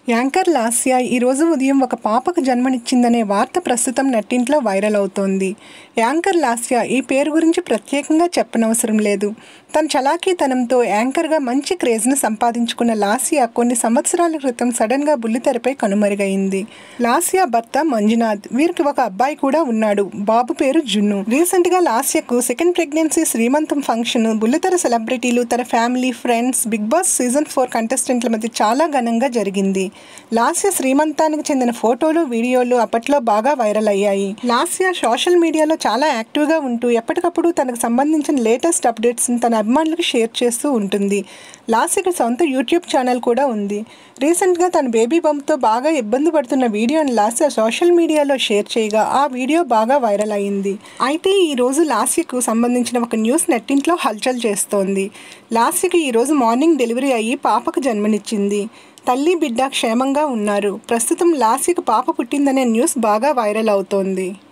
anchor Lasya ఈరోజు ఉదయం ఒక పాపకు జన్మనిచ్చిందనే వార్త ప్రస్తుతం నెట్టింట్లో వైరల్ అవుతోంది యాంకర్ లాస్య ఈ పేరు గురించి ప్రత్యేకంగా చెప్పనవసరం లేదు తన చలాకీతనంతో యాంకర్గా మంచి క్రేజ్ను సంపాదించుకున్న లాస్య కొన్ని సంవత్సరాల క్రితం సడన్గా బుల్లితెరపై కనుమరుగైంది లాస్య భర్త మంజునాథ్ వీరికి ఒక అబ్బాయి కూడా ఉన్నాడు బాబు పేరు జున్ను రీసెంట్గా లాస్యకు సెకండ్ ప్రెగ్నెన్సీ శ్రీమంతం ఫంక్షన్ బుల్లితెర సెలబ్రిటీలు తన family friends big boss season four కంటెస్టెంట్ల మధ్య చాలా ఘనంగా జరిగింది లాస్య శ్రీమంతానికి చెందిన ఫోటోలు వీడియోలు అప్పట్లో బాగా వైరల్ అయ్యాయి లాస్య సోషల్ మీడియాలో చాలా యాక్టివ్గా ఉంటూ ఎప్పటికప్పుడు తనకు సంబంధించిన లేటెస్ట్ అప్డేట్స్ని తన అభిమానులకు షేర్ చేస్తూ ఉంటుంది లాస్యకి సొంత యూట్యూబ్ ఛానల్ కూడా ఉంది రీసెంట్గా తన బేబీ బంప్తో బాగా ఇబ్బంది పడుతున్న వీడియోని లాస్య సోషల్ మీడియాలో షేర్ చేయగా ఆ వీడియో బాగా వైరల్ అయింది అయితే ఈ రోజు లాస్యకు సంబంధించిన ఒక న్యూస్ నెట్టింట్లో హల్చల్ చేస్తోంది లాస్యకి ఈరోజు మార్నింగ్ డెలివరీ అయ్యి పాపకు జన్మనిచ్చింది తల్లి బిడ్డ క్షేమంగా ఉన్నారు ప్రస్తుతం లాస్యకు పాప పుట్టిందనే న్యూస్ బాగా వైరల్ అవుతోంది